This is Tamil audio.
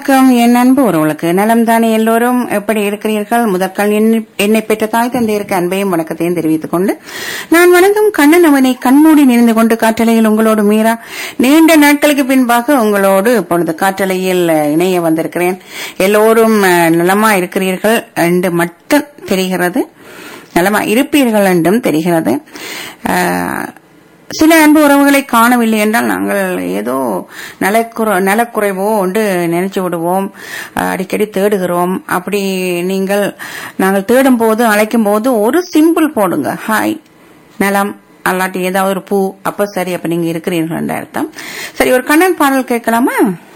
வணக்கம் என் அன்பு உறவுகளுக்கு நலம் தானே எல்லோரும் எப்படி இருக்கிறீர்கள் முதற்கால் என்னை- என்னை பெற்ற தாய் தந்தையருக்கு அன்பையும் வணக்கத்தையும் தெரிவித்துக் கொண்டு நான் வணங்கும் கண்ணன் அவனை கண்மூடி நினைந்து கொண்டு காற்றலையில் உங்களோடு மீறா நீண்ட நாட்களுக்கு பின்பாக உங்களோடு இப்பொழுது காற்றலையில் அஹ், இணைய வந்திருக்கிறேன் எல்லோரும் அஹ், நலமா இருக்கிறீர்கள் என்று மட்டும் தெரிகிறது நலமா இருப்பீர்கள் என்றும் தெரிகிறது அஹ், சில அன்பு உறவுகளை காணவில்லை என்றால் நாங்கள் ஏதோ நலக்குற நலக்குறைவோ ஒன்று நினைச்சு விடுவோம் அஹ் அடிக்கடி தேடுகிறோம் அப்படி நீங்கள் நாங்கள் தேடும் போது அழைக்கும் போது ஒரு சிம்பிள் போடுங்க ஹாய் நலம் அல்லாட்டி ஏதாவது ஒரு பூ அப்ப சரி அப்ப நீங்க இருக்கிறீர்கள் என்ற அர்த்தம் சரி ஒரு கண்ணன் பாடல் கேட்கலாமா